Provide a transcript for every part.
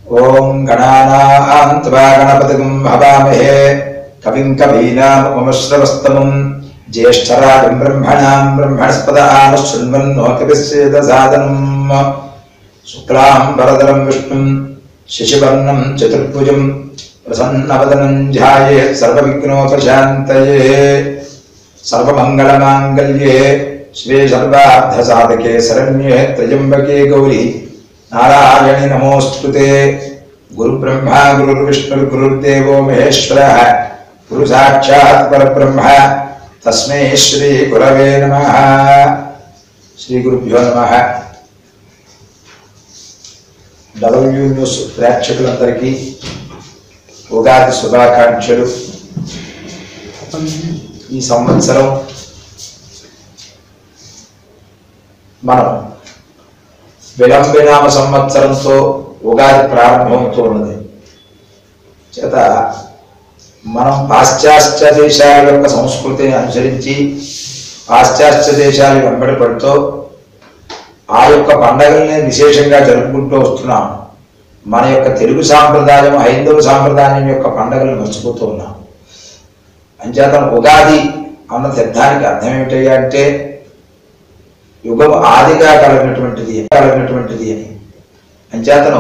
ఓం గణానాం త్వా గణపతిం హవామహే కవిం కవీనాముపమశ్రవస్తమం జ్యేష్ఠరాజం బ్రహ్మణాం బ్రహ్మణస్పద ఆనశృణ్వన్నోకవిశ్చేదసాదనం శుక్లాం వరదరం విష్ణుం శశివర్ణం చతుర్భుజం ప్రసన్నవదనం ధ్యాయేత్ సర్వవిఘ్నోపశాంతయే సర్వమంగళమాంగళ్యే శ్రీ సర్వార్థసాధకే శరణ్యే త్రయంబకే గౌరీ నారాయణి నమోస్తుతే గురు బ్రహ్మ గురు విష్ణు గురుర్దేవో మహేశ్వర గురు సాక్షాత్ పరబ్రహ్మ తస్మై శ్రీ గురవే నమ శ్రీ గురుభ్యో నమ డబ్ల్యూ న్యూస్ ప్రేక్షకులందరికీ ఉగాది శుభాకాంక్షలు ఈ సంవత్సరం మనం విలంబినామ సంవత్సరంతో ఉగాది ప్రారంభమవుతూ ఉన్నది చేత మనం పాశ్చాత్య దేశాల యొక్క సంస్కృతిని అనుసరించి పాశ్చాత్య దేశాలు వెంబడి పడుతూ ఆ యొక్క పండగల్ని విశేషంగా జరుపుకుంటూ వస్తున్నాం మన యొక్క తెలుగు సాంప్రదాయం హైందవ సాంప్రదాయం యొక్క పండగలను మర్చిపోతూ ఉన్నాం అంచేత ఉగాది అన్న శబ్దానికి అర్థం ఏమిటయ్యా అంటే యుగం ఆదిగా కలిగినటువంటిది కలిగినటువంటిది అని అంచేతను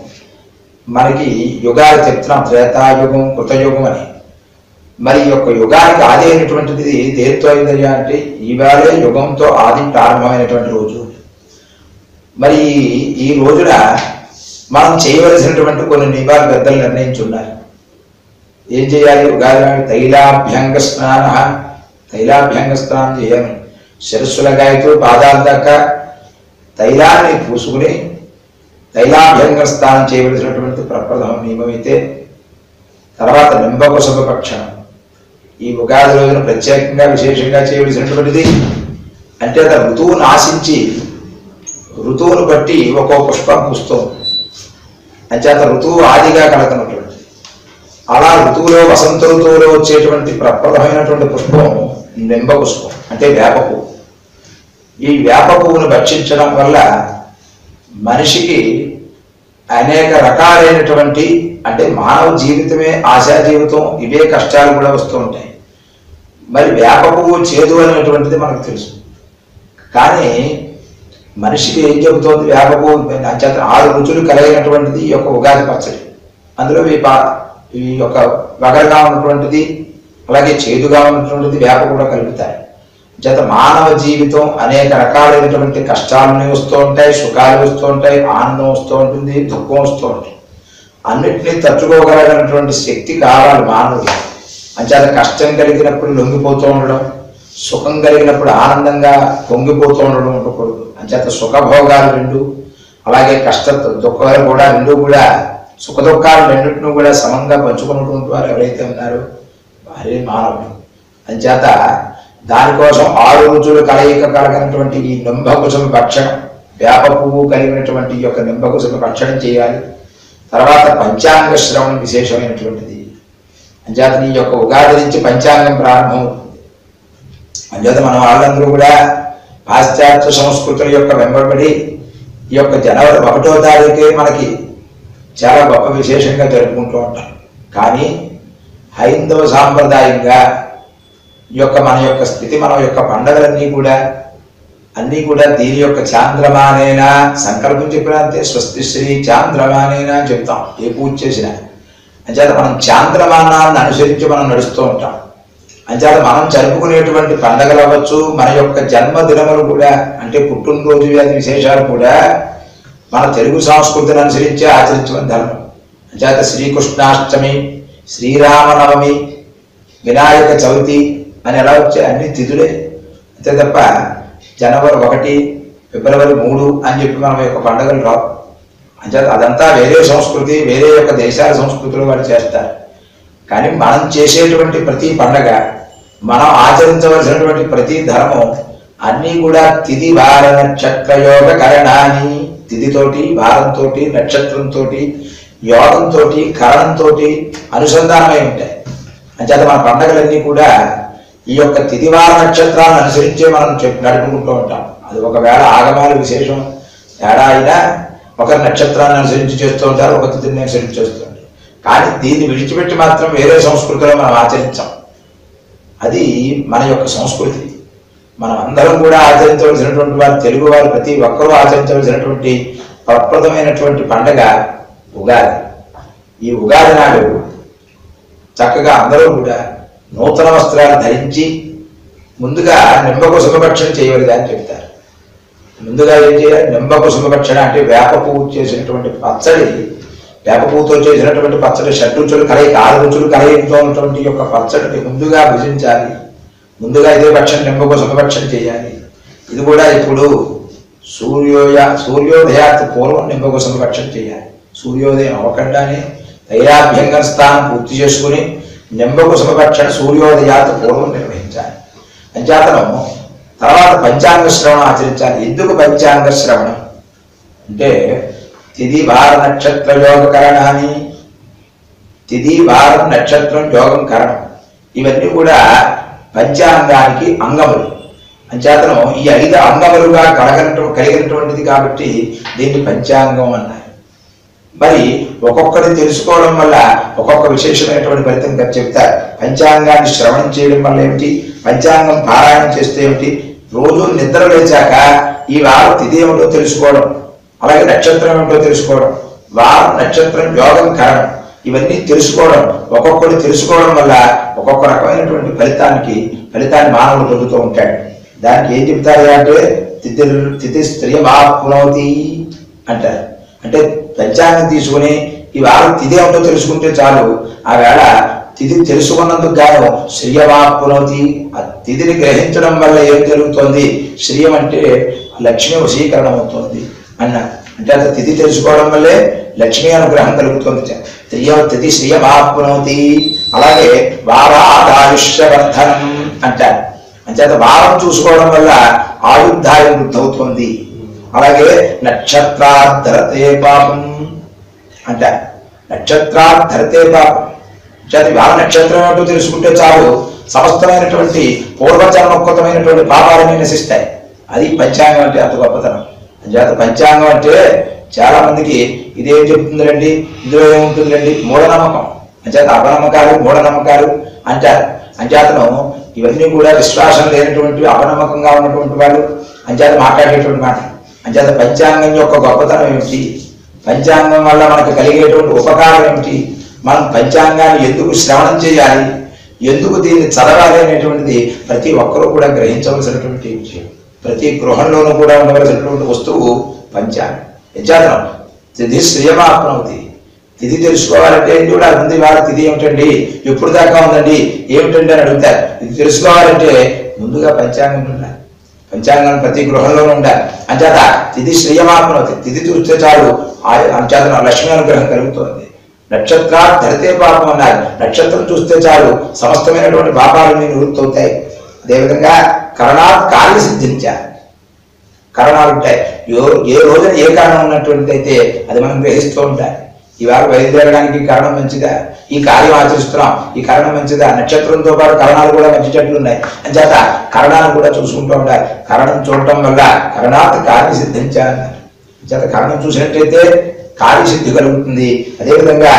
మనకి యుగాలు చెప్తున్నాం త్రేతాయుగం కృతయుగం అని మరి ఈ యొక్క యుగానికి ఆది అయినటువంటిది దేంతో అయిందయ్యా అంటే ఈవేళే యుగంతో ఆది ప్రారంభమైనటువంటి రోజు మరి ఈ రోజున మనం చేయవలసినటువంటి కొన్ని నియమాలు పెద్దలు నిర్ణయించున్నారు ఏం చేయాలి ఉగాది నాడు తైలాభ్యంగ స్నాన తైలాభ్యంగ స్నానం చేయాలి శిరస్సుల గాయతో పాదాల దాకా తైలాన్ని పూసుకుని తైలాభ్యంగ స్నానం చేయవలసినటువంటి ప్రప్రథమ నియమం అయితే తర్వాత నింబకుశభ పక్షణం ఈ ఉగాది రోజున ప్రత్యేకంగా విశేషంగా చేయవలసినటువంటిది అంటే అది ఋతువును ఆశించి ఋతువును బట్టి ఒక్కో పుష్పం పూస్తుంది అంచేత ఋతువు ఆదిగా కలుగుతున్నటువంటి అలా ఋతువులో వసంత ఋతువులో వచ్చేటువంటి ప్రప్రదమైనటువంటి పుష్పం నింబ పుష్పం అంటే వేప పువ్వు ఈ వేప పువ్వును భక్షించడం వల్ల మనిషికి అనేక రకాలైనటువంటి అంటే మానవ జీవితమే ఆశా జీవితం ఇవే కష్టాలు కూడా వస్తూ ఉంటాయి మరి వేప పువ్వు చేదు అనేటువంటిది మనకు తెలుసు కానీ మనిషికి ఏం చెబుతోంది వేప పువ్వు అంచేత ఆరు రుచులు కలిగినటువంటిది ఈ యొక్క ఉగాది పచ్చడి అందులో ఈ పా ఈ యొక్క వగరగా ఉన్నటువంటిది అలాగే చేదుగా ఉన్నటువంటిది వేప కూడా కలుపుతాయి చేత మానవ జీవితం అనేక రకాలైనటువంటి కష్టాలని వస్తూ ఉంటాయి సుఖాలు వస్తూ ఉంటాయి ఆనందం వస్తూ ఉంటుంది దుఃఖం వస్తూ ఉంటుంది అన్నిటినీ తట్టుకోగలిగినటువంటి శక్తి కావాలి మానవుడికి అంచేత కష్టం కలిగినప్పుడు లొంగిపోతూ ఉండడం సుఖం కలిగినప్పుడు ఆనందంగా పొంగిపోతూ ఉండడం ఉండకూడదు అంచేత సుఖభోగాలు రెండు అలాగే కష్ట దుఃఖాలు కూడా రెండు కూడా సుఖ దుఃఖాలు రెండింటిని కూడా సమంగా పంచుకున్నటువంటి వారు ఎవరైతే ఉన్నారో వారే మానవుడు అంచేత దానికోసం ఆరు రుచులు కలయిక కలిగినటువంటి ఈ నింబకుశమ భక్షణం వేప పువ్వు కలిగినటువంటి ఈ యొక్క నింబకుశమ భక్షణం చేయాలి తర్వాత పంచాంగ శ్రవణం విశేషమైనటువంటిది అంచేత ఈ యొక్క ఉగాది నుంచి పంచాంగం ప్రారంభమవుతుంది అంచేత మన వాళ్ళందరూ కూడా పాశ్చాత్య సంస్కృతుల యొక్క వెంబడి ఈ యొక్క జనవరి ఒకటో తారీఖే మనకి చాలా గొప్ప విశేషంగా జరుపుకుంటూ ఉంటాం కానీ హైందవ సాంప్రదాయంగా ఈ యొక్క మన యొక్క స్థితి మన యొక్క పండగలన్నీ కూడా అన్నీ కూడా దీని యొక్క చాంద్రమానేనా సంకల్పం చెప్పినా అంతే స్వస్తి శ్రీ చాంద్రమానేనా అని చెప్తాం ఏ పూజ చేసినా అంచేత మనం చాంద్రమానాన్ని అనుసరించి మనం నడుస్తూ ఉంటాం అంచేత మనం జరుపుకునేటువంటి పండగలు అవ్వచ్చు మన యొక్క జన్మదినములు కూడా అంటే పుట్టినరోజు వ్యాధి విశేషాలు కూడా మన తెలుగు సంస్కృతిని అనుసరించి ఆచరించమని ధర్మం అంచేత శ్రీకృష్ణాష్టమి శ్రీరామనవమి వినాయక చవితి అని ఎలా వచ్చాయి అన్ని తిథులే అంతే తప్ప జనవరి ఒకటి ఫిబ్రవరి మూడు అని చెప్పి మనం యొక్క పండుగలు రావు అంచేత అదంతా వేరే సంస్కృతి వేరే యొక్క దేశాల సంస్కృతిలో వాళ్ళు చేస్తారు కానీ మనం చేసేటువంటి ప్రతి పండగ మనం ఆచరించవలసినటువంటి ప్రతి ధర్మం అన్నీ కూడా తిథి వార నక్షత్ర యోగ కరణాన్ని తిథితోటి వారంతో నక్షత్రంతో యోగంతో కరణంతో అనుసంధానమై ఉంటాయి అంచేత మన పండగలన్నీ కూడా ఈ యొక్క తిథివార నక్షత్రాలను అనుసరించే మనం చెప్పి నడుపుకుంటూ ఉంటాం అది ఒకవేళ ఆగమాలు విశేషం తేడా అయినా ఒకరు నక్షత్రాన్ని అనుసరించి చేస్తూ ఉంటారు ఒక తిథిని అనుసరించి చేస్తూ ఉంటారు కానీ దీన్ని విడిచిపెట్టి మాత్రం వేరే సంస్కృతిలో మనం ఆచరించాం అది మన యొక్క సంస్కృతి మనం అందరం కూడా ఆచరించవలసినటువంటి వారు తెలుగు వారు ప్రతి ఒక్కరూ ఆచరించవలసినటువంటి ప్రప్రదమైనటువంటి పండగ ఉగాది ఈ ఉగాది నాడు చక్కగా అందరూ కూడా నూతన వస్త్రాలు ధరించి ముందుగా నింబకు శుభభక్షణ చేయవలసి అని చెప్తారు ముందుగా ఏం చేయాలి నింబకు శుభభక్షణ అంటే వేప పువ్వు చేసినటువంటి పచ్చడి వేప పువ్వుతో చేసినటువంటి పచ్చడి షడ్రుచులు కలయిక ఆరు రుచులు కలయికతో ఉన్నటువంటి యొక్క పచ్చడిని ముందుగా భుజించాలి ముందుగా ఇదే భక్షణ నింబకు శుభభక్షణ చేయాలి ఇది కూడా ఇప్పుడు సూర్యోయ సూర్యోదయాత్ పూర్వం నింబకు శుభభక్షణ చేయాలి సూర్యోదయం అవ్వకుండానే తైరాభ్యంగన స్థానం పూర్తి చేసుకుని నింబకు శుభభక్షణ సూర్యోదయాత్ పూర్వం నిర్వహించాలి అంచేతనం తర్వాత పంచాంగ శ్రవణం ఆచరించాలి ఎందుకు పంచాంగ శ్రవణం అంటే తిది వార నక్షత్ర యోగ కరణాన్ని తిది వారం నక్షత్రం యోగం కరణం ఇవన్నీ కూడా పంచాంగానికి అంగములు అంచేతనం ఈ ఐదు అంగములుగా కలగనటు కలిగినటువంటిది కాబట్టి దీన్ని పంచాంగం అన్నారు మరి ఒక్కొక్కటి తెలుసుకోవడం వల్ల ఒక్కొక్క విశేషమైనటువంటి ఫలితం గారు చెప్తారు పంచాంగాన్ని శ్రవణం చేయడం వల్ల ఏమిటి పంచాంగం పారాయణం చేస్తే ఏమిటి రోజు నిద్ర లేచాక ఈ వారం తిథి ఏమిటో తెలుసుకోవడం అలాగే నక్షత్రం ఏమిటో తెలుసుకోవడం వారం నక్షత్రం యోగం కారణం ఇవన్నీ తెలుసుకోవడం ఒక్కొక్కటి తెలుసుకోవడం వల్ల ఒక్కొక్క రకమైనటువంటి ఫలితానికి ఫలితాన్ని మానవుడు పొందుతూ ఉంటాడు దానికి ఏం చెప్తారు అంటే తిథి తిథి స్త్రీ పునవతి అంటారు అంటే పంచాంగం తీసుకుని ఈ వారం తిథి ఏమిటో తెలుసుకుంటే చాలు ఆ వేళ తిథి తెలుసుకున్నందుకు గాను శ్రీయమాపునవుతి ఆ తిథిని గ్రహించడం వల్ల ఏం జరుగుతుంది శ్రీయం అంటే లక్ష్మి వశీకరణం అవుతుంది అన్న అంటే అంత తిథి తెలుసుకోవడం వల్లే లక్ష్మీ అనుగ్రహం కలుగుతుంది త్రియ తిథి శ్రీయమాపునవుతి అలాగే వారాదాయుష్యవర్ధనం అంటారు అంచేత వారం చూసుకోవడం వల్ల ఆయుర్ధాయం వృద్ధవుతుంది అలాగే నక్షత్రాధరతే పాపం అంటారు నక్షత్రాధరతే పాపం చేత ఇవాళ నక్షత్రం ఏమిటో తెలుసుకుంటే చాలు సమస్తమైనటువంటి పూర్వజన్మకృతమైనటువంటి పాపాలన్నీ నశిస్తాయి అది పంచాంగం అంటే అంత గొప్పతనం అంచేత పంచాంగం అంటే చాలా మందికి ఇదేం చెప్తుందండి ఇందులో ఏముంటుందండి మూఢనమ్మకం అంచేత అపనమ్మకాలు మూఢనమ్మకాలు అంటారు అంచేతను ఇవన్నీ కూడా విశ్వాసం లేనటువంటి అపనమ్మకంగా ఉన్నటువంటి వాళ్ళు అంచేత మాట్లాడేటువంటి మాట అంచేత పంచాంగం యొక్క గొప్పతనం ఏమిటి పంచాంగం వల్ల మనకు కలిగేటువంటి ఉపకారం ఏమిటి మనం పంచాంగాన్ని ఎందుకు శ్రవణం చేయాలి ఎందుకు దీన్ని చదవాలి అనేటువంటిది ప్రతి ఒక్కరూ కూడా గ్రహించవలసినటువంటి విషయం ప్రతి గృహంలోనూ కూడా ఉండవలసినటువంటి వస్తువు పంచాంగం యజాతనం తిథి శ్రేయమాత్మవుతి తిథి తెలుసుకోవాలంటే ఏంటి కూడా ఉంది వాళ్ళ తిథి ఏమిటండి ఎప్పుడు దాకా ఉందండి ఏమిటండి అని అడుగుతారు ఇది తెలుసుకోవాలంటే ముందుగా పంచాంగం ఉండాలి పంచాంగం ప్రతి గృహంలోనూ ఉండాలి అంచేత తిథి శ్రేయమాత్మవుతి తిథి చూస్తే చాలు ఆ- అంచేత లక్ష్మీ అనుగ్రహం కలుగుతుంది నక్షత్రాలు ధరితే పాపం అన్నారు నక్షత్రం చూస్తే చాలు సమస్తమైనటువంటి పాపాలు మీ నివృత్తి అవుతాయి అదేవిధంగా కరణాత్ కార్య సిద్ధించారు కరణాలు ఉంటాయి ఏ- ఏ రోజున ఏ కారణం ఉన్నటువంటిది అయితే అది మనం గ్రహిస్తూ ఉంటాయి ఇవాళ బయలుదేరడానికి కారణం మంచిదా ఈ కార్యం ఆచరిస్తున్నాం ఈ కారణం మంచిదా నక్షత్రంతో పాటు కరణాలు కూడా మంచి చెట్లు ఉన్నాయి అంచేత కరణాలు కూడా చూసుకుంటూ ఉండాలి కరణం చూడటం వల్ల కరణాత్ కార్య సిద్ధించాలన్నారు అంచేత కరణం చూసినట్టయితే కార్యసిద్ధి కలుగుతుంది అదేవిధంగా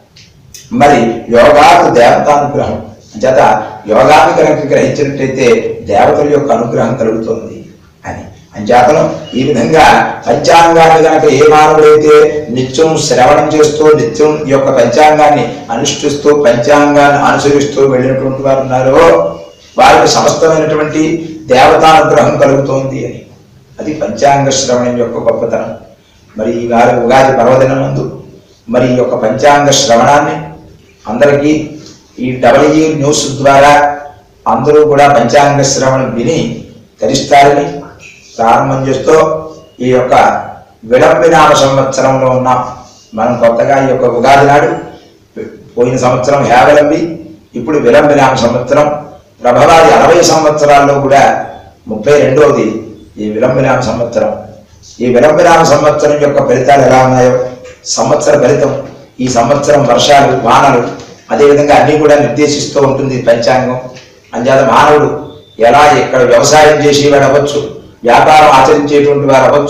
మరి యోగాత్ దేవతానుగ్రహం అంచేత యోగాన్ని కనుక గ్రహించినట్టయితే దేవతల యొక్క అనుగ్రహం కలుగుతుంది అని అంచేతను ఈ విధంగా పంచాంగాన్ని కనుక ఏ మానవుడైతే నిత్యం శ్రవణం చేస్తూ నిత్యం ఈ యొక్క పంచాంగాన్ని అనుష్ఠిస్తూ పంచాంగాన్ని అనుసరిస్తూ వెళ్ళినటువంటి వారు ఉన్నారో వారికి సమస్తమైనటువంటి దేవతానుగ్రహం కలుగుతోంది అని అది పంచాంగ శ్రవణం యొక్క గొప్పతనం మరి ఈ వారి ఉగాది పర్వదినం నందు మరి ఈ యొక్క పంచాంగ శ్రవణాన్ని అందరికీ ఈ డబ్ల్యూ న్యూస్ ద్వారా అందరూ కూడా పంచాంగ శ్రవణం విని తరిస్తారని ప్రారంభం చేస్తూ ఈ యొక్క విలంబినామ సంవత్సరంలో ఉన్నాం మనం కొత్తగా ఈ యొక్క ఉగాది నాడు పోయిన సంవత్సరం హేవలంబి ఇప్పుడు విలంబినామ సంవత్సరం ప్రభవాది అరవై సంవత్సరాల్లో కూడా ముప్పై రెండవది ఈ విలంబినామ సంవత్సరం ఈ విలంబినామ సంవత్సరం యొక్క ఫలితాలు ఎలా ఉన్నాయో సంవత్సర ఫలితం ఈ సంవత్సరం వర్షాలు వానలు అదేవిధంగా అన్ని కూడా నిర్దేశిస్తూ ఉంటుంది ఈ పంచాంగం అంచేత మానవుడు ఎలా ఇక్కడ వ్యవసాయం చేసేవాడు అవ్వచ్చు వ్యాపారం ఆచరించేటువంటి వారు అవ్వచ్చు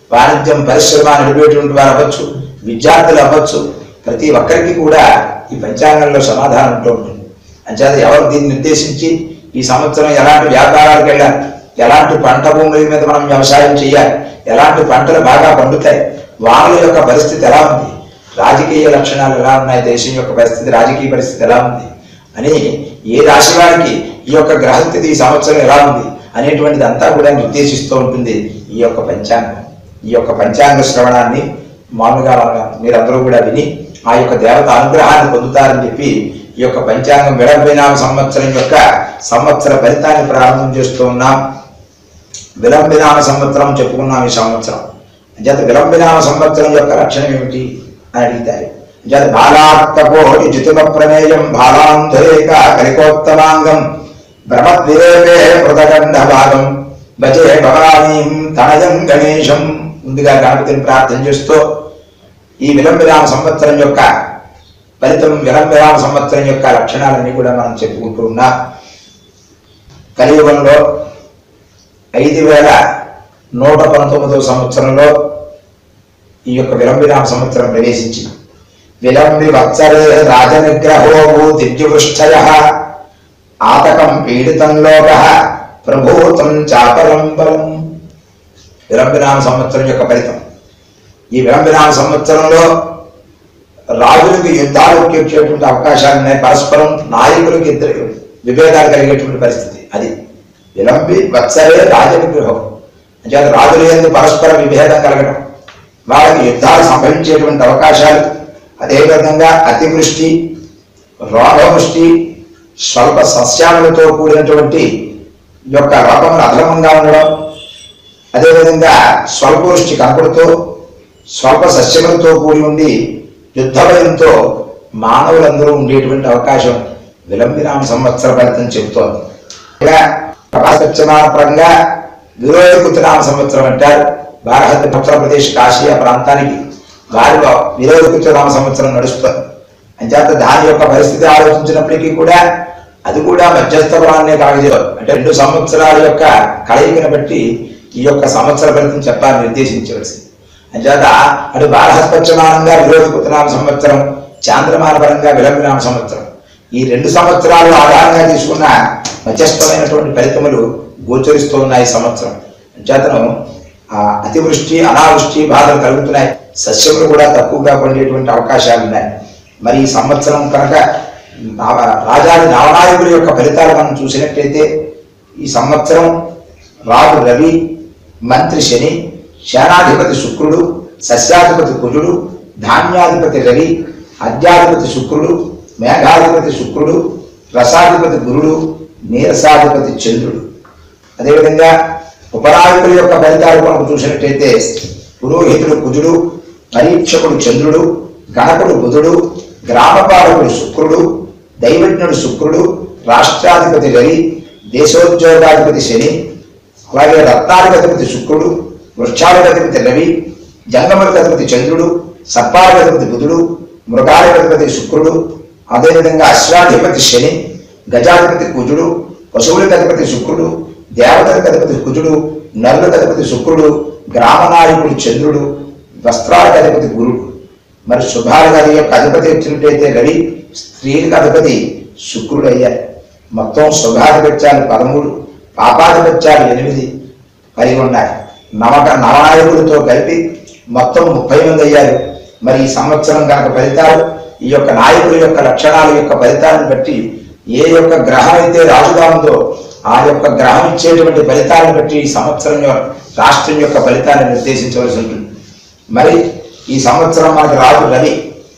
వాణిజ్యం పరిశ్రమ నడిపేటువంటి వారు అవ్వచ్చు విద్యార్థులు అవ్వచ్చు ప్రతి ఒక్కరికి కూడా ఈ పంచాంగంలో సమాధానం ఉంటూ ఉంటుంది అంచేత ఎవరు దీన్ని నిర్దేశించి ఈ సంవత్సరం ఎలాంటి వ్యాపారాలకు వెళ్ళాలి ఎలాంటి పంట భూముల మీద మనం వ్యవసాయం చేయాలి ఎలాంటి పంటలు బాగా పండుతాయి వాళ్ళ యొక్క పరిస్థితి ఎలా ఉంది రాజకీయ లక్షణాలు ఎలా ఉన్నాయి దేశం యొక్క పరిస్థితి రాజకీయ పరిస్థితి ఎలా ఉంది అని ఏ రాశి వారికి ఈ యొక్క గ్రహస్థితి ఈ సంవత్సరం ఎలా ఉంది అనేటువంటిది అంతా కూడా నిర్దేశిస్తూ ఉంటుంది ఈ యొక్క పంచాంగం ఈ యొక్క పంచాంగ శ్రవణాన్ని మామూలుగా మన- మీరందరూ కూడా విని ఆ యొక్క దేవత అనుగ్రహాన్ని పొందుతారని చెప్పి ఈ యొక్క పంచాంగం విడబైనామ సంవత్సరం యొక్క సంవత్సర ఫలితాన్ని ప్రారంభం చేస్తూ ఉన్నాం విలంబినామ సంవత్సరం చెప్పుకున్నాం ఈ సంవత్సరం అంచేత విలంబినామ సంవత్సరం యొక్క లక్షణం ఏమిటి అని అడిగితారు అంచేత బాలార్కపోటి జితుమ ప్రమేయం బాలాంధరేక కలికోత్తమాంగం భ్రమద్విరేపే మృతగండ భాగం భజే భవానీం తనయం గణేశం ముందుగా గణపతిని ప్రార్థన చేస్తూ ఈ విలంబిరామ సంవత్సరం యొక్క ఫలితం విలంబిరామ సంవత్సరం యొక్క లక్షణాలన్నీ కూడా మనం చెప్పుకుంటూ ఉన్నాం కలియుగంలో ఐదు వేల నూట పంతొమ్మిదవ సంవత్సరంలో ఈ యొక్క విలంబిరామ సంవత్సరం ప్రవేశించింది విలంబి వత్సరే రాజనిగ్రహో దివ్యవృష్టయ ఆతకం పీడితం లోక ప్రభూతం చాపరం బలం విలంబిరామ సంవత్సరం యొక్క ఫలితం ఈ విలంబిరామ సంవత్సరంలో రాజులకు యుద్ధాలు వచ్చేటువంటి అవకాశాలు ఉన్నాయి పరస్పరం నాయకులకు ఇద్దరు విభేదాలు కలిగేటువంటి పరిస్థితి అది విలంబి వత్సరే రాజవిగ్రహం అంటే రాజుల ఎందు పరస్పర విభేదం కలగడం వాళ్ళకి యుద్ధాలు సంభవించేటువంటి అవకాశాలు అదేవిధంగా అతివృష్టి రోగవృష్టి స్వల్ప సస్యాలతో కూడినటువంటి ఈ యొక్క రోగములు అధలమంగా ఉండడం అదేవిధంగా స్వల్పవృష్టి కనపడుతూ స్వల్ప సస్యములతో కూడి ఉండి యుద్ధ భయంతో మానవులందరూ ఉండేటువంటి అవకాశం విలంబిరామ సంవత్సర ఫలితం చెబుతోంది ఇలా పరంగా విరోధకుతనామ సంవత్సరం అంటారు భారత ఉత్తరప్రదేశ్ కాశీ ఆ ప్రాంతానికి వారిలో విరోధకుతనామ సంవత్సరం నడుస్తుంది అంచేత దాని యొక్క పరిస్థితి ఆలోచించినప్పటికీ కూడా అది కూడా మధ్యస్థ బలాన్నే కాగజేవారు అంటే రెండు సంవత్సరాల యొక్క కలయికను బట్టి ఈ యొక్క సంవత్సర ఫలితం చెప్పాలని నిర్దేశించవలసింది అంచేత అటు బాలహస్పత్యమానంగా విరోధకుతనామ సంవత్సరం చాంద్రమాన పరంగా విలంబినామ సంవత్సరం ఈ రెండు సంవత్సరాలు ఆధారంగా తీసుకున్న మధ్యస్థమైనటువంటి ఫలితములు గోచరిస్తూ ఉన్నాయి ఈ సంవత్సరం అంచేతను ఆ అతివృష్టి అనావృష్టి బాధలు కలుగుతున్నాయి సస్యములు కూడా తక్కువగా పండేటువంటి అవకాశాలు ఉన్నాయి మరి ఈ సంవత్సరం కనుక నవ- రాజాది నవనాయకుడి యొక్క ఫలితాలు మనం చూసినట్లయితే ఈ సంవత్సరం రాజు రవి మంత్రి శని సేనాధిపతి శుక్రుడు సస్యాధిపతి కుజుడు ధాన్యాధిపతి రవి అద్యాధిపతి శుక్రుడు మేఘాధిపతి శుక్రుడు రసాధిపతి గురుడు నీరసాధిపతి చంద్రుడు అదేవిధంగా ఉపనాయకుల యొక్క ఫలితాలు మనం చూసినట్టయితే పురోహితుడు కుజుడు పరీక్షకుడు చంద్రుడు గణకుడు బుధుడు గ్రామపాలకుడు శుక్రుడు దైవజ్ఞుడు శుక్రుడు రాష్ట్రాధిపతి రవి దేశోద్యోగాధిపతి శని అలాగే రత్నాధిపతి శుక్రుడు వృక్షాధిపతి రవి జంగములకధిపతి చంద్రుడు సర్పాధిపతి బుధుడు మృగాధిపతి శుక్రుడు అదేవిధంగా అశ్వాధిపతి శని గజాధిపతి కుజుడు పశువులకు అధిపతి శుక్రుడు దేవతలకు అధిపతి కుజుడు నరులకు అధిపతి శుక్రుడు గ్రామనాయకుడు చంద్రుడు వస్త్రాలకు అధిపతి గురుడు మరి శుభాలకు అది యొక్క అధిపతి వచ్చినట్టయితే రవి స్త్రీలకు అధిపతి శుక్రుడు అయ్యారు మొత్తం శుభాధిపత్యాలు పదమూడు పాపాధిపత్యాలు ఎనిమిది కలిగి ఉన్నాయి నవక నవనాయకులతో కలిపి మొత్తం ముప్పై మంది అయ్యారు మరి ఈ సంవత్సరం కనుక ఫలితాలు ఈ యొక్క నాయకుల యొక్క లక్షణాల యొక్క ఫలితాలను బట్టి ఏ యొక్క గ్రహం అయితే రాజుగా ఉందో ఆ యొక్క గ్రహం ఇచ్చేటువంటి ఫలితాలను బట్టి ఈ సంవత్సరం యొక్క రాష్ట్రం యొక్క ఫలితాన్ని నిర్దేశించవలసి ఉంటుంది మరి ఈ సంవత్సరం మనకి రాజు రవి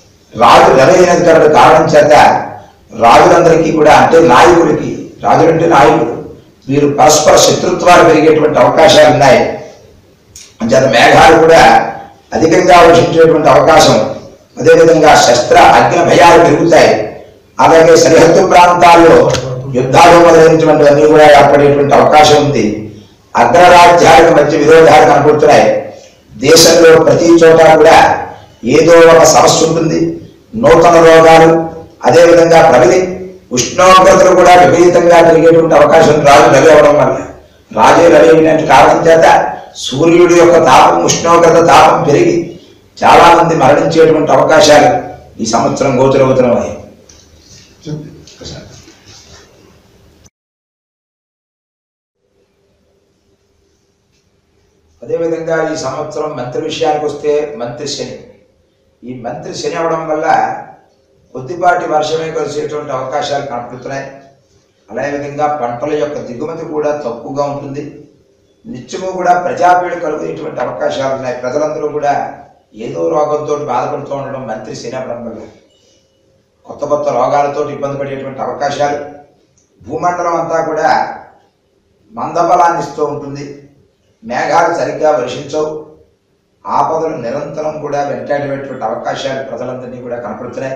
రాజు రవి అయినది కనుక కారణం చేత రాజులందరికీ కూడా అంటే నాయకుడికి రాజులు అంటే నాయకుడు వీరు పరస్పర శత్రుత్వాలు పెరిగేటువంటి అవకాశాలు ఉన్నాయి అంచేత మేఘాలు కూడా అధికంగా వర్షించేటువంటి అవకాశం అదేవిధంగా శస్త్ర అగ్ని భయాలు పెరుగుతాయి అలాగే సరిహద్దు ప్రాంతాల్లో యుద్ధాలు మొదలైనటువంటివన్నీ కూడా ఏర్పడేటువంటి అవకాశం ఉంది అగ్రరాజ్యాలకు మధ్య విరోధాలు కనపడుతున్నాయి దేశంలో ప్రతి చోట కూడా ఏదో ఒక సమస్య ఉంటుంది నూతన రోగాలు అదేవిధంగా ప్రబలి ఉష్ణోగ్రతలు కూడా విపరీతంగా పెరిగేటువంటి అవకాశం రాజు రవి అవ్వడం వల్ల రాజే రవి కారణం చేత సూర్యుడి యొక్క తాపం ఉష్ణోగ్రత తాపం పెరిగి చాలా మంది మరణించేటువంటి అవకాశాలు ఈ సంవత్సరం గోచరవుతున్నాయి అదేవిధంగా ఈ సంవత్సరం మంత్రి విషయానికి వస్తే మంత్రి శని ఈ మంత్రి శని అవడం వల్ల కొద్దిపాటి వర్షమే కురిసేటువంటి అవకాశాలు కనపడుతున్నాయి అదే విధంగా పంటల యొక్క దిగుమతి కూడా తక్కువగా ఉంటుంది నిత్యము కూడా ప్రజాపీడ కలుగునేటువంటి అవకాశాలు ఉన్నాయి ప్రజలందరూ కూడా ఏదో రోగంతో బాధపడుతూ ఉండడం మంత్రి శని అవ్వడం వల్ల కొత్త కొత్త రోగాలతో ఇబ్బంది పడేటువంటి అవకాశాలు భూమండలం అంతా కూడా మందబలాన్ని ఇస్తూ ఉంటుంది మేఘాలు సరిగ్గా వర్షించవు ఆపదలు నిరంతరం కూడా వెంటాడేటువంటి అవకాశాలు ప్రజలందరినీ కూడా కనపడుతున్నాయి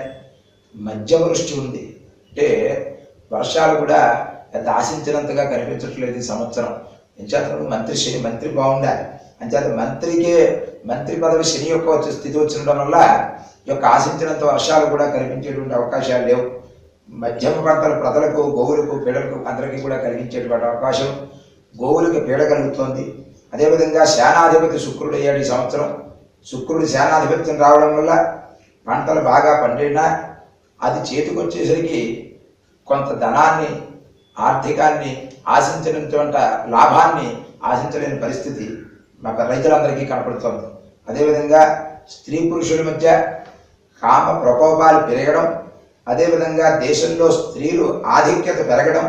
మధ్య వృష్టి ఉంది అంటే వర్షాలు కూడా పెద్ద ఆశించినంతగా కనిపించట్లేదు ఈ సంవత్సరం ఎంచేతను మంత్రి శని మంత్రి బాగుండాలి అంచేత మంత్రికే మంత్రి పదవి శని యొక్క వచ్చే స్థితి వచ్చిండడం వల్ల ఈ యొక్క ఆశించినంత వర్షాలు కూడా కనిపించేటువంటి అవకాశాలు లేవు మధ్యమ పంటలు ప్రజలకు గోవులకు పీడలకు అందరికీ కూడా కలిగించేటువంటి అవకాశం గోవులకు పీడ కలుగుతోంది అదేవిధంగా శానాధిపతి శుక్రుడు అయ్యాడు ఈ సంవత్సరం శుక్రుడు శానాధిపత్యం రావడం వల్ల పంటలు బాగా పండినా అది చేతికొచ్చేసరికి కొంత ధనాన్ని ఆర్థికాన్ని ఆశించినంత లాభాన్ని ఆశించలేని పరిస్థితి మాకు రైతులందరికీ కనపడుతోంది అదేవిధంగా స్త్రీ పురుషుల మధ్య కామ ప్రకోపాలు పెరగడం అదేవిధంగా దేశంలో స్త్రీలు ఆధిక్యత పెరగడం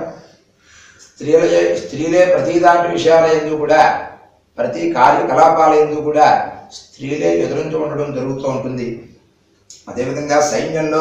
స్త్రీలే స్త్రీలే ప్రతి దాంటి విషయాల ఎందు కూడా ప్రతి కార్యకలాపాల ఎందు కూడా స్త్రీలే ఎదురించి ఉండడం జరుగుతూ ఉంటుంది అదేవిధంగా సైన్యంలో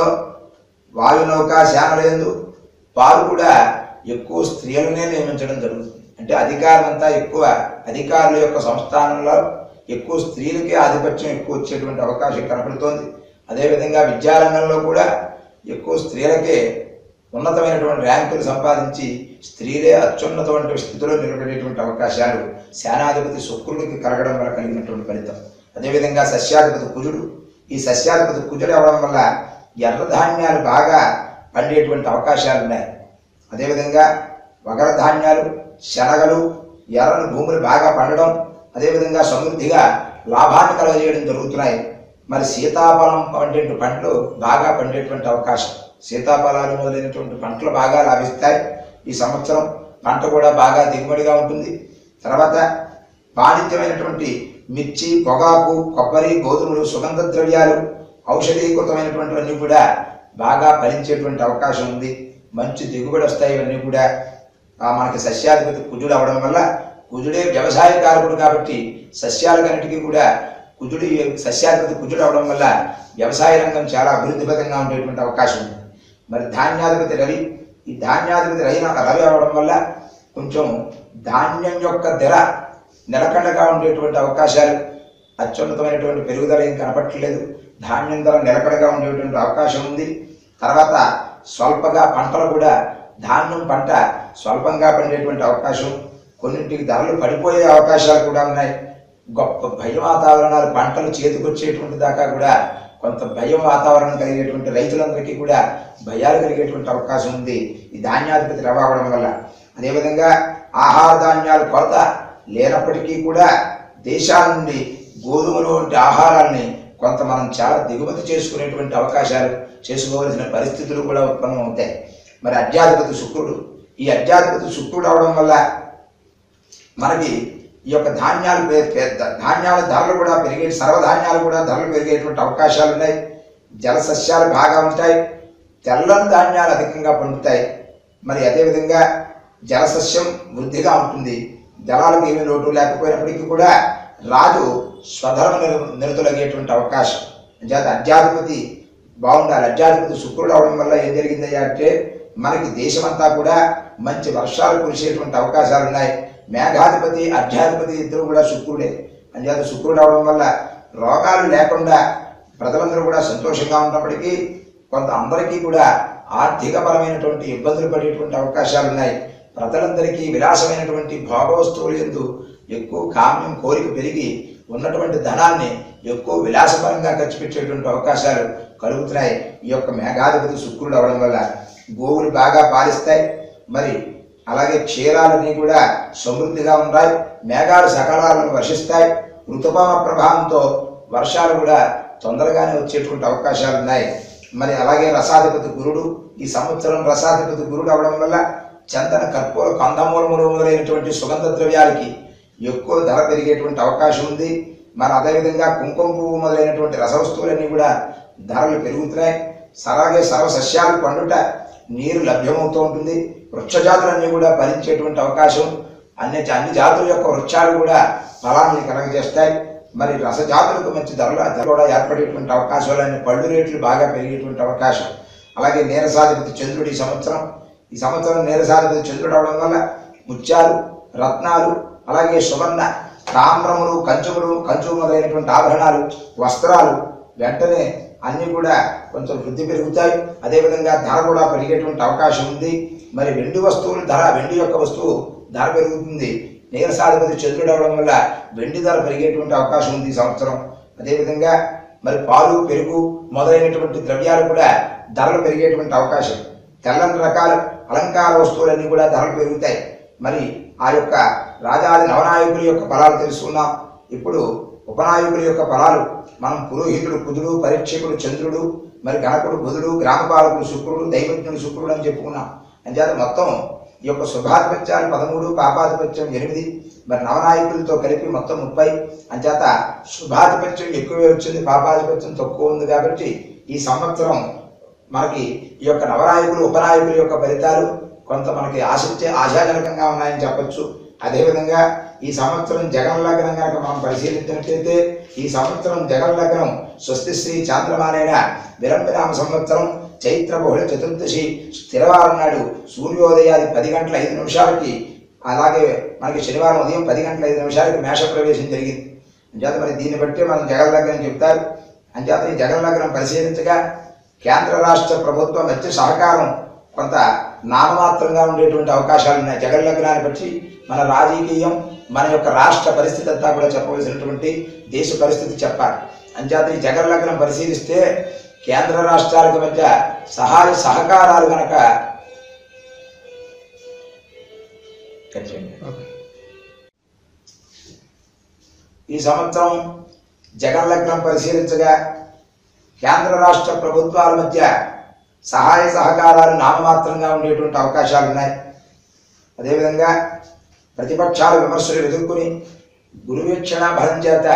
వాయునౌక సేనలందు వారు కూడా ఎక్కువ స్త్రీలనే నియమించడం జరుగుతుంది అంటే అధికారం అంతా ఎక్కువ అధికారుల యొక్క సంస్థానంలో ఎక్కువ స్త్రీలకే ఆధిపత్యం ఎక్కువ వచ్చేటువంటి అవకాశం కనపడుతోంది అదేవిధంగా విద్యారంగంలో కూడా ఎక్కువ స్త్రీలకే ఉన్నతమైనటువంటి ర్యాంకులు సంపాదించి స్త్రీలే అత్యున్నతమైన స్థితిలో నిలబడేటువంటి అవకాశాలు సేనాధిపతి శుక్రుడికి కలగడం వల్ల కలిగినటువంటి ఫలితం అదేవిధంగా సస్యాధిపతి కుజుడు ఈ సస్యాధిపతి కుజుడు అవడం వల్ల ఎర్ర ధాన్యాలు బాగా పండేటువంటి అవకాశాలు ఉన్నాయి అదేవిధంగా వగర ధాన్యాలు శనగలు ఎర్రని భూములు బాగా పండడం అదేవిధంగా సమృద్ధిగా లాభాన్ని కలగజేయడం జరుగుతున్నాయి మరి సీతాఫలం పండేటువంటి పంటలు బాగా పండేటువంటి అవకాశం సీతాఫలాలు మొదలైనటువంటి పంటలు బాగా లాభిస్తాయి ఈ సంవత్సరం పంట కూడా బాగా దిగుబడిగా ఉంటుంది తర్వాత వాణిజ్యమైనటువంటి మిర్చి పొగాకు కొబ్బరి గోధుమలు సుగంధ ద్రవ్యాలు ఔషధీకృతమైనటువంటివన్నీ కూడా బాగా ఫలించేటువంటి అవకాశం ఉంది మంచి దిగుబడి వస్తాయి ఇవన్నీ కూడా ఆ మనకి సస్యాధిపతి కుజుడు అవడం వల్ల కుజుడే వ్యవసాయకారకుడు కాబట్టి సస్యాలకన్నిటికీ కూడా కుజుడు సస్యాధిపతి కుజుడు అవడం వల్ల వ్యవసాయ రంగం చాలా అభివృద్ధిపరంగా ఉండేటువంటి అవకాశం ఉంది మరి ధాన్యాధిపతి రవి ఈ ధాన్యాధిపతి రవి రవి అవడం వల్ల కొంచెం ధాన్యం యొక్క ధర నిలకడగా ఉండేటువంటి అవకాశాలు అత్యున్నతమైనటువంటి పెరుగుదల ఏం కనపట్టలేదు ధాన్యం ధర నిలకడగా ఉండేటువంటి అవకాశం ఉంది తర్వాత స్వల్పగా పంటలు కూడా ధాన్యం పంట స్వల్పంగా పండేటువంటి అవకాశం కొన్నింటికి ధరలు పడిపోయే అవకాశాలు కూడా ఉన్నాయి గొప్ప భయ వాతావరణాలు పంటలు చేతికొచ్చేటువంటి దాకా కూడా కొంత భయం వాతావరణం కలిగేటువంటి రైతులందరికీ కూడా భయాలు కలిగేటువంటి అవకాశం ఉంది ఈ ధాన్యాధిపతి రవ అవ్వడం వల్ల అదేవిధంగా ఆహార ధాన్యాలు కొరత లేనప్పటికీ కూడా దేశాల నుండి గోధుమలు వంటి ఆహారాల్ని కొంత మనం చాలా దిగుమతి చేసుకునేటువంటి అవకాశాలు చేసుకోవలసిన పరిస్థితులు కూడా ఉత్పన్నం అవుతాయి మరి అధ్యాధిపతి శుక్రుడు ఈ అధ్యాధిపతి శుక్రుడు అవడం వల్ల మనకి ఈ యొక్క ధాన్యాలు పె- పెద్ద ధాన్యాల ధరలు కూడా పెరిగే సర్వధాన్యాలు కూడా ధరలు పెరిగేటువంటి అవకాశాలు ఉన్నాయి జల సస్యాలు బాగా ఉంటాయి తెల్లని ధాన్యాలు అధికంగా పండుతాయి మరి అదేవిధంగా జలసస్యం వృద్ధిగా ఉంటుంది జలాలకు ఏమీ లోటు లేకపోయినప్పటికీ కూడా రాజు స్వధర్మ నిర నిరతులయ్యేటువంటి అవకాశం చేత అధ్యాధిపతి బాగుండాలి అధ్యాధిపతి శుక్రుడు అవడం వల్ల ఏం జరిగిందయ్యా అంటే మనకి దేశమంతా కూడా మంచి వర్షాలు కురిసేటువంటి అవకాశాలు ఉన్నాయి మేఘాధిపతి అధ్యాధిపతి ఇద్దరు కూడా శుక్రుడే అంచేత శుక్రుడు అవడం వల్ల రోగాలు లేకుండా ప్రజలందరూ కూడా సంతోషంగా ఉన్నప్పటికీ కొంత అందరికీ కూడా ఆర్థికపరమైనటువంటి ఇబ్బందులు పడేటువంటి అవకాశాలు ఉన్నాయి ప్రజలందరికీ విలాసమైనటువంటి భోగవస్తువులు ఎందు ఎక్కువ కామ్యం కోరిక పెరిగి ఉన్నటువంటి ధనాన్ని ఎక్కువ విలాసపరంగా ఖర్చు పెట్టేటువంటి అవకాశాలు కలుగుతున్నాయి ఈ యొక్క మేఘాధిపతి శుక్రుడు అవడం వల్ల గోవులు బాగా పాలిస్తాయి మరి అలాగే క్షీరాలన్నీ కూడా సమృద్ధిగా ఉంటాయి మేఘాలు సకాలాలను వర్షిస్తాయి ఋతుపవన ప్రభావంతో వర్షాలు కూడా తొందరగానే వచ్చేటువంటి అవకాశాలు ఉన్నాయి మరి అలాగే రసాధిపతి గురుడు ఈ సంవత్సరం రసాధిపతి గురుడు అవడం వల్ల చందన కర్పూర కందమూలములు మొదలైనటువంటి సుగంధ ద్రవ్యాలకి ఎక్కువ ధర పెరిగేటువంటి అవకాశం ఉంది మరి అదేవిధంగా కుంకుమ పువ్వు మొదలైనటువంటి రసవస్తువులన్నీ కూడా ధరలు పెరుగుతున్నాయి అలాగే సర్వసస్యాలు పండుట నీరు లభ్యమవుతూ ఉంటుంది వృక్ష జాతులన్నీ కూడా ఫలించేటువంటి అవకాశం అన్ని అన్ని జాతుల యొక్క వృక్షాలు కూడా ఫలాన్ని కలగజేస్తాయి మరి రస జాతులకు మంచి ధరలు ధర కూడా ఏర్పడేటువంటి అవకాశాలు అన్ని పళ్ళు రేట్లు బాగా పెరిగేటువంటి అవకాశం అలాగే నీరసాధిపతి చంద్రుడు ఈ సంవత్సరం ఈ సంవత్సరం నీరసాధిపతి చంద్రుడు అవడం వల్ల ముత్యాలు రత్నాలు అలాగే సువర్ణ తామ్రములు కంచుములు కంచు మొదలైనటువంటి ఆభరణాలు వస్త్రాలు వెంటనే అన్నీ కూడా కొంచెం వృద్ధి పెరుగుతాయి అదేవిధంగా ధర కూడా పెరిగేటువంటి అవకాశం ఉంది మరి వెండి వస్తువుల ధర వెండి యొక్క వస్తువు ధర పెరుగుతుంది నీరసాధిపతి చంద్రుడు అవడం వల్ల వెండి ధర పెరిగేటువంటి అవకాశం ఉంది ఈ సంవత్సరం అదేవిధంగా మరి పాలు పెరుగు మొదలైనటువంటి ద్రవ్యాలు కూడా ధరలు పెరిగేటువంటి అవకాశం తెల్లని రకాల అలంకార వస్తువులన్నీ కూడా ధరలు పెరుగుతాయి మరి ఆ యొక్క రాజాది నవనాయకుల యొక్క ఫలాలు తెలుసుకున్నాం ఇప్పుడు ఉపనాయకుల యొక్క ఫలాలు మనం పురోహితుడు కుదుడు పరీక్షకుడు చంద్రుడు మరి గణకుడు బుధుడు గ్రామపాలకుడు శుక్రుడు దైవజ్ఞుడు శుక్రుడు అని చెప్పుకున్నాం అంచేత మొత్తం ఈ యొక్క శుభాధిపత్యాలు పదమూడు పాపాధిపత్యం ఎనిమిది మరి నవనాయకులతో కలిపి మొత్తం ముప్పై అంచేత శుభాధిపత్యం ఎక్కువే వచ్చింది పాపాధిపత్యం తక్కువ ఉంది కాబట్టి ఈ సంవత్సరం మనకి ఈ యొక్క నవనాయకులు ఉపనాయకుల యొక్క ఫలితాలు కొంత మనకి ఆసక్తి ఆశాజనకంగా ఉన్నాయని చెప్పొచ్చు అదేవిధంగా ఈ సంవత్సరం జగన్ లగ్నం కనుక మనం పరిశీలించినట్లయితే ఈ సంవత్సరం జగన్ లగ్నం స్వస్తి శ్రీ చాంద్రమానైన విరంబనామ సంవత్సరం చైత్ర బహుళ చతుర్దశి స్థిరవారం నాడు సూర్యోదయాది పది గంటల ఐదు నిమిషాలకి అలాగే మనకి శనివారం ఉదయం పది గంటల ఐదు నిమిషాలకి మేష ప్రవేశం జరిగింది అంచేత మరి దీన్ని బట్టి మనం జగన్ లగ్నం చెప్తారు అంచేత ఈ జగన్ లగ్నం పరిశీలించగా కేంద్ర రాష్ట్ర ప్రభుత్వం మధ్య సహకారం కొంత నామమాత్రంగా ఉండేటువంటి అవకాశాలు ఉన్నాయి జగన్ లగ్నాన్ని బట్టి మన రాజకీయం మన యొక్క రాష్ట్ర పరిస్థితి అంతా కూడా చెప్పవలసినటువంటి దేశ పరిస్థితి చెప్పాలి అంచేత ఈ జగన్ లగ్నం పరిశీలిస్తే కేంద్ర రాష్ట్రాలకు మధ్య సహాయ సహకారాలు గనక కట్ చేయండి. ఈ సంవత్సరం జగన్ లగ్నం పరిశీలించగా కేంద్ర రాష్ట్ర ప్రభుత్వాల మధ్య సహాయ సహకారాలు నామమాత్రంగా ఉండేటువంటి అవకాశాలు ఉన్నాయి అదేవిధంగా ప్రతిపక్షాల విమర్శలు ఎదుర్కొని గురువీక్షణ బలం చేత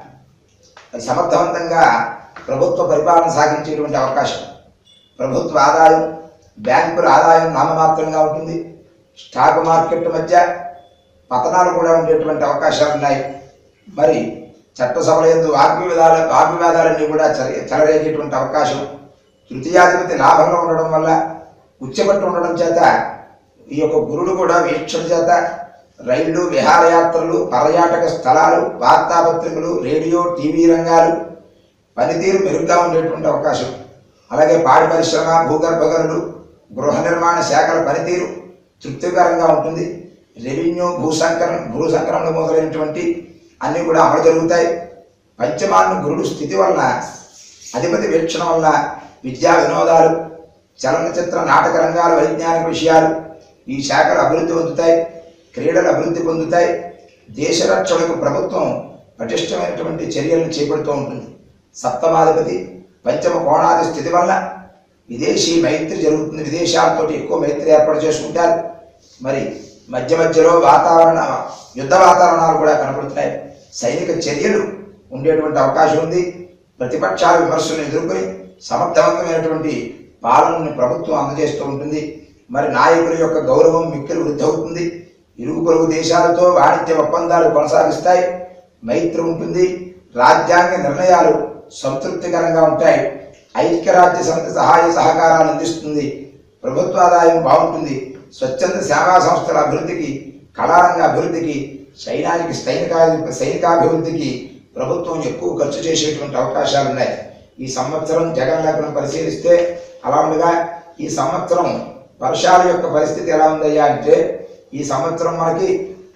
సమర్థవంతంగా ప్రభుత్వ పరిపాలన సాగించేటువంటి అవకాశం ప్రభుత్వ ఆదాయం బ్యాంకుల ఆదాయం నామమాత్రంగా ఉంటుంది స్టాక్ మార్కెట్ మధ్య పతనాలు కూడా ఉండేటువంటి అవకాశాలు ఉన్నాయి మరి చట్టసభల ఎందు వాగ్వివాదాలు వాగ్వివాదాలన్నీ కూడా చల చెలరేగేటువంటి అవకాశం తృతీయాధిపతి లాభంలో ఉండడం వల్ల ఉచ్చబట్టు ఉండడం చేత ఈ యొక్క గురుడు కూడా వీక్షణ చేత రైళ్లు విహారయాత్రలు పర్యాటక స్థలాలు వార్తాపత్రికలు రేడియో టీవీ రంగాలు పనితీరు మెరుగ్గా ఉండేటువంటి అవకాశం అలాగే పాడి పరిశ్రమ భూగర్భ గనులు గృహ నిర్మాణ శాఖల పనితీరు తృప్తికరంగా ఉంటుంది రెవెన్యూ భూసంకరణ భూసంకరణలు మొదలైనటువంటి అన్నీ కూడా అమలు జరుగుతాయి పంచమాన్ని గురుడు స్థితి వలన అధిపతి వీక్షణ వలన విద్యా వినోదాలు చలనచిత్ర నాటక రంగాల వైజ్ఞానిక విషయాలు ఈ శాఖలు అభివృద్ధి పొందుతాయి క్రీడలు అభివృద్ధి పొందుతాయి దేశ రక్షణకు ప్రభుత్వం పటిష్టమైనటువంటి చర్యలను చేపడుతూ ఉంటుంది సప్తమాధిపతి పంచమ కోణాది స్థితి వల్ల విదేశీ మైత్రి జరుగుతుంది విదేశాలతో ఎక్కువ మైత్రి ఏర్పాటు చేసుకుంటారు మరి మధ్య మధ్యలో వాతావరణ యుద్ధ వాతావరణాలు కూడా కనబడుతున్నాయి సైనిక చర్యలు ఉండేటువంటి అవకాశం ఉంది ప్రతిపక్షాల విమర్శలను ఎదుర్కొని సమర్థవంతమైనటువంటి పాలనని ప్రభుత్వం అందజేస్తూ ఉంటుంది మరి నాయకుల యొక్క గౌరవం మిక్కిలి వృద్ధి అవుతుంది ఇరుగు పొరుగు దేశాలతో వాణిజ్య ఒప్పందాలు కొనసాగిస్తాయి మైత్రి ఉంటుంది రాజ్యాంగ నిర్ణయాలు సంతృప్తికరంగా ఉంటాయి ఐక్యరాజ్య సమితి సహాయ సహకారాలు అందిస్తుంది ప్రభుత్వ ఆదాయం బాగుంటుంది స్వచ్ఛంద సేవా సంస్థల అభివృద్ధికి కళారంగ అభివృద్ధికి సైనానికి సైనికా సైనికాభివృద్ధికి ప్రభుత్వం ఎక్కువ ఖర్చు చేసేటువంటి అవకాశాలు ఉన్నాయి ఈ సంవత్సరం జగన్ లగ్నం పరిశీలిస్తే అలా ఉండగా ఈ సంవత్సరం వర్షాల యొక్క పరిస్థితి ఎలా ఉందయ్యా అంటే ఈ సంవత్సరం మనకి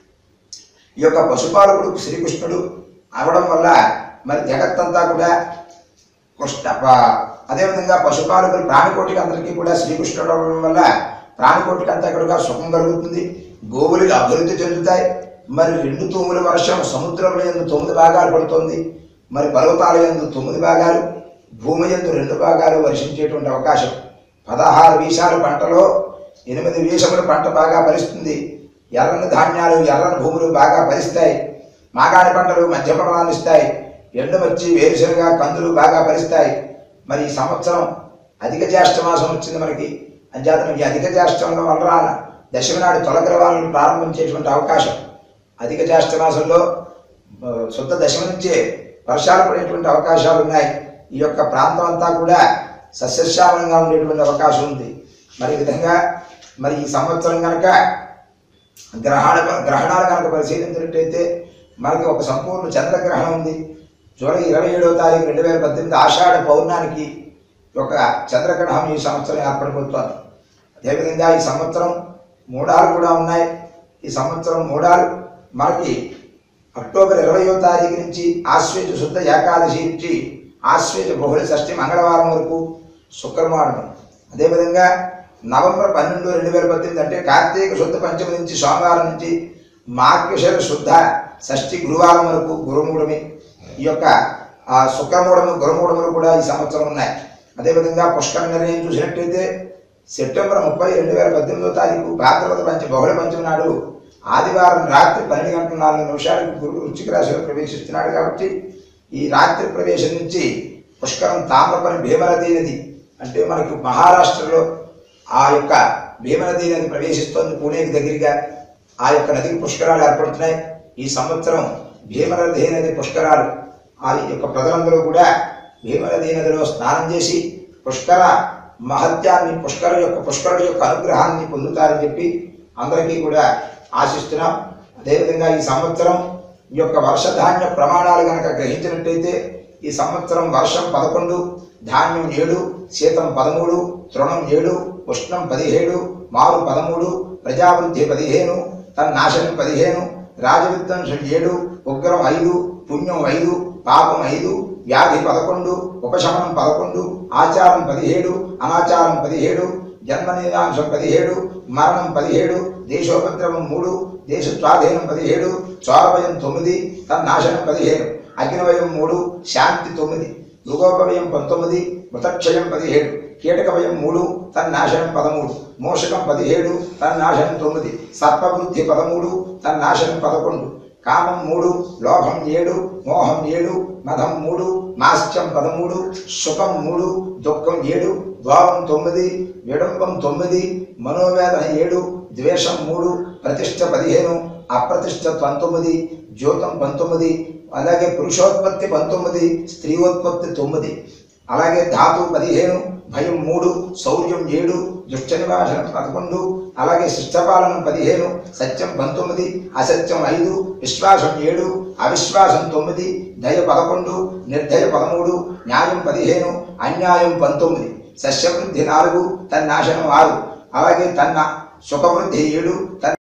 ఈ యొక్క పశుపాలకుడు శ్రీకృష్ణుడు అవడం వల్ల మరి జగత్తంతా కూడా కృష్ణ ప- అదేవిధంగా పశుపాలకులు ప్రాణికోటికి అందరికీ కూడా శ్రీకృష్ణుడు అవడం వల్ల ప్రాణికోటికి అంతకడుగా సుఖం కలుగుతుంది గోవులకి అభివృద్ధి చెందుతాయి మరి రెండు తొమ్మిది వర్షం సముద్రంలో ఎందు తొమ్మిది భాగాలు పడుతుంది మరి పర్వతాల ఎందు తొమ్మిది భాగాలు భూమి ఎందు రెండు భాగాలు వర్షించేటువంటి అవకాశం పదహారు వీసాల పంటలో ఎనిమిది వీసముల పంట బాగా ఫలిస్తుంది ఎర్రని ధాన్యాలు ఎర్రని భూములు బాగా ఫలిస్తాయి మాగాణి పంటలు మధ్య ఫలాలు ఇస్తాయి ఎండుమచ్చి వేరుశనగ కందులు బాగా ఫలిస్తాయి మరి ఈ సంవత్సరం అధిక జ్యేష్ఠ మాసం వచ్చింది మనకి అంచేతనం ఈ అధిక జ్యేష్ఠంలో వల్ల దశమి నాడు తొలగ్రవాలను ప్రారంభించేటువంటి అవకాశం అధిక జ్యేష్ఠ మాసంలో ఆ, శుద్ధ దశమి నుంచే వర్షాలు పడేటువంటి అవకాశాలు ఉన్నాయి ఈ యొక్క ప్రాంతం అంతా కూడా సస్యశ్యామలంగా ఉండేటువంటి అవకాశం ఉంది మరి ఈ విధంగా మరి ఈ సంవత్సరం కనుక గ్రహణ గ్రహణాలు కనుక పరిశీలించినట్టయితే మనకి ఒక సంపూర్ణ చంద్రగ్రహణం ఉంది జూలై ఇరవై ఏడవ తారీఖు రెండు వేల పద్దెనిమిది ఆషాఢ పౌర్ణానికి ఒక చంద్రగ్రహణం ఈ సంవత్సరం ఏర్పడిపోతుంది అదేవిధంగా ఈ సంవత్సరం మూడాలు కూడా ఉన్నాయి ఈ సంవత్సరం మూడాలు మనకి అక్టోబర్ ఇరవయో తారీఖు నుంచి ఆశ్వేజ శుద్ధ ఏకాదశి నుంచి ఆశ్వేజ బహుళ షష్ఠి మంగళవారం వరకు శుక్రవారం అదేవిధంగా నవంబర్ పన్నెండు రెండు వేల పద్దెనిమిది అంటే కార్తీక శుద్ధ పంచమి నుంచి సోమవారం నుంచి మార్గశిర శుద్ధ షష్ఠి గురువారం వరకు గురుమూఢమి ఈ యొక్క ఆ శుక్రమూఢము గురుమూఢములు కూడా ఈ సంవత్సరం ఉన్నాయి అదేవిధంగా పుష్కర నిర్ణయం చూసినట్టయితే సెప్టెంబర్ ముప్పై రెండు వేల పద్దెనిమిదో తారీఖు భాద్రపద పంచ బహుళ పంచమి నాడు ఆదివారం రాత్రి పన్నెండు గంటల నాలుగు నిమిషాలకు గురువు వృశ్చిక రాశిలో ప్రవేశిస్తున్నాడు కాబట్టి ఈ రాత్రి ప్రవేశం నుంచి పుష్కరం తామ్రపని భీమనదీ నది అంటే మనకి మహారాష్ట్రలో ఆ యొక్క భీమనదీ నది ప్రవేశిస్తోంది పూణేకి దగ్గరగా ఆ యొక్క నదికి పుష్కరాలు ఏర్పడుతున్నాయి ఈ సంవత్సరం భీమనదీ నది పుష్కరాలు ఆ యొక్క ప్రజలందరూ కూడా భీమనదీ నదిలో స్నానం చేసి పుష్కర మహత్యాన్ని పుష్కర యొక్క పుష్కరుడు యొక్క అనుగ్రహాన్ని పొందుతారని చెప్పి అందరికీ కూడా ఆశిస్తున్నాం అదేవిధంగా ఈ సంవత్సరం ఈ యొక్క వర్షధాన్య ప్రమాణాలు కనుక గ్రహించినట్టయితే ఈ సంవత్సరం వర్షం పదకొండు ధాన్యం ఏడు శీతం పదమూడు తృణం ఏడు ఉష్ణం పదిహేడు మారు పదమూడు ప్రజావృద్ధి పదిహేను తన్నాశనం పదిహేను రాజవిధ్వంసం ఏడు ఉగ్రం ఐదు పుణ్యం ఐదు పాపం ఐదు వ్యాధి పదకొండు ఉపశమనం పదకొండు ఆచారం పదిహేడు అనాచారం పదిహేడు జన్మనిదాంశం పదిహేడు మరణం పదిహేడు దేశోపద్రవం మూడు దేశ స్వాధీనం పదిహేడు చోరభయం తొమ్మిది తన్నాశనం పదిహేను అగ్నివయం మూడు శాంతి తొమ్మిది యుగోపవయం పంతొమ్మిది మృతక్షయం పదిహేడు కీటకవయం మూడు తన్నాశనం పదమూడు మోషకం పదిహేడు తన్నాశనం తొమ్మిది సర్పవృద్ధి పదమూడు తన్నాశనం పదకొండు కామం మూడు లోభం ఏడు మోహం ఏడు మదం మూడు మాస్త్యం పదమూడు సుఖం మూడు దుఃఖం ఏడు భావం తొమ్మిది విడంబం తొమ్మిది మనోవేదన ఏడు ద్వేషం మూడు ప్రతిష్ట పదిహేను అప్రతిష్ట పంతొమ్మిది జ్యోతం పంతొమ్మిది అలాగే పురుషోత్పత్తి పంతొమ్మిది స్త్రీయోత్పత్తి తొమ్మిది అలాగే ధాతు పదిహేను భయం మూడు శౌర్యం ఏడు దుష్ట నివాసన పదకొండు అలాగే శిష్టపాలనం పదిహేను సత్యం పంతొమ్మిది అసత్యం ఐదు విశ్వాసం ఏడు అవిశ్వాసం తొమ్మిది దయ పదకొండు నిర్దయ పదమూడు న్యాయం పదిహేను అన్యాయం పంతొమ్మిది సస్యవృద్ధి నాలుగు తన్నాశనం ఆరు అలాగే తన్న సుఖవృద్ధి ఏడు తన